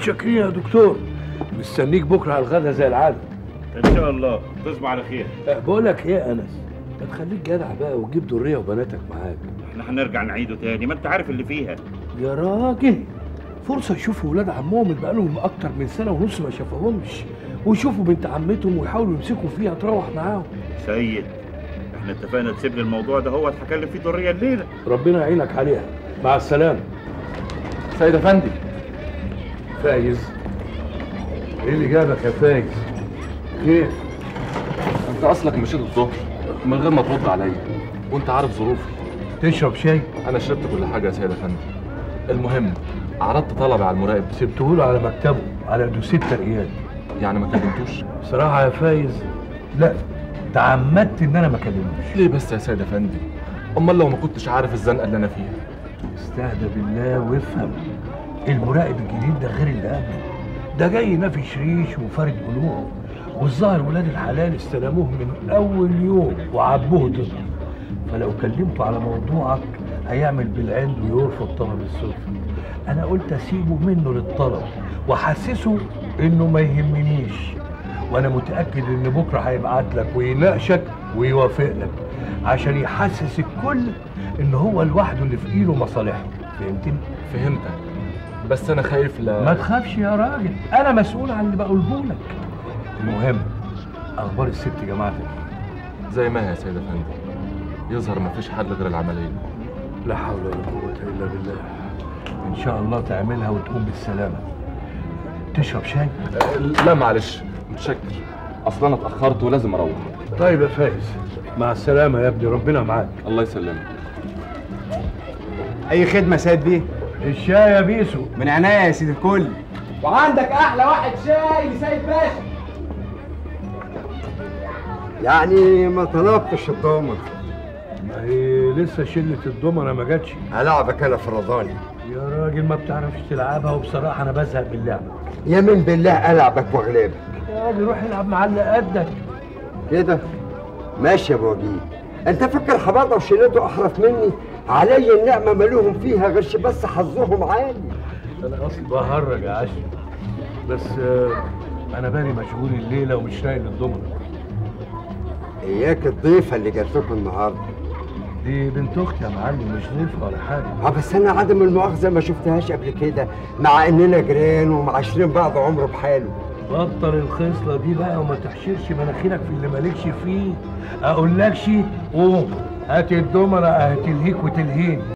متشكرين يا دكتور مستنيك بكره على الغدا زي العاده ان شاء الله تصبح على خير أه، بقول لك ايه يا انس ما تخليك جدع بقى وتجيب دريه وبناتك معاك احنا هنرجع نعيده تاني ما انت عارف اللي فيها يا راجل فرصة يشوفوا ولاد عمهم اللي بقالهم أكتر من سنة ونص ما شافوهمش ويشوفوا بنت عمتهم ويحاولوا يمسكوا فيها تروح معاهم سيد احنا اتفقنا تسيب لي الموضوع ده هو هكلم فيه دريه الليله ربنا يعينك عليها مع السلامة سيد افندي فايز ايه اللي جابك يا فايز؟ خير انت اصلك مشيت الظهر من غير ما ترد عليا وانت عارف ظروفي تشرب شاي؟ انا شربت كل حاجه يا سيد افندي المهم عرضت طلبي على المراقب سبته له على مكتبه على دوسيه ترقيات يعني ما كلمتوش بصراحة يا فايز لا تعمدت إن أنا ما أكلموش ليه بس يا سيد افندي امال لو ما كنتش عارف الزنقه اللي انا فيها استهدى بالله وافهم المراقب الجديد ده غير اللي قبله ده جاي نافش ريش وفارد قلوب والظاهر ولاد الحلال استلموه من اول يوم وعبوه ضده فلو كلمته على موضوعك هيعمل بالعند ويرفض طلب السلفة انا قلت اسيبه منه للطلب واحسسه انه ما يهمنيش وانا متاكد ان بكره هيبعت لك ويناقشك ويوافق لك عشان يحسس الكل ان هو لوحده اللي في ايده مصالحه فهمتني فهمتك بس انا خايف لا ما تخافش يا راجل انا مسؤول عن اللي بقوله لك المهم اخبار الست جماعتك زي ما هي يا سيد افندي يظهر ما فيش حل غير العمليه لا حول ولا قوه الا بالله ان شاء الله تعملها وتقوم بالسلامه تشرب شاي أه، لا معلش متشكر اصلا انا اتاخرت ولازم اروح طيب يا فايز مع السلامه يا ابني ربنا معاك الله يسلمك اي خدمه سيد بيه الشاي يا بيسو من عناية يا سيد الكل وعندك احلى واحد شاي لسيد باشا يعني ما طلبتش الضامن ما هي لسه شله الضمنه ما جاتش هلعبك انا فرضاني يا راجل ما بتعرفش تلعبها وبصراحه انا بزهق باللعبه يمين بالله العبك واغلبك يا راجل روح العب مع اللي قدك كده ماشي يا ابو وجيه انت فاكر حباطه وشيلته احرف مني علي النعمه مالوهم فيها غيرش بس حظهم عالي انا اصلي بهرج يا عشري بس آه، انا بالي مشغول الليله ومش نايل الضمنه اياك الضيفه اللي جات لكم النهارده دي بنت اختي يا معلم مش ضيفه ولا حاجه اه بس انا عدم المؤاخذه ما شفتهاش قبل كده مع اننا جيران ومعاشرين بعض عمره بحاله بطل الخصله دي بقى وما تحشرش مناخيرك في اللي مالكش فيه اقولكش قوم هات الضمنه هتلهيك وتلهيني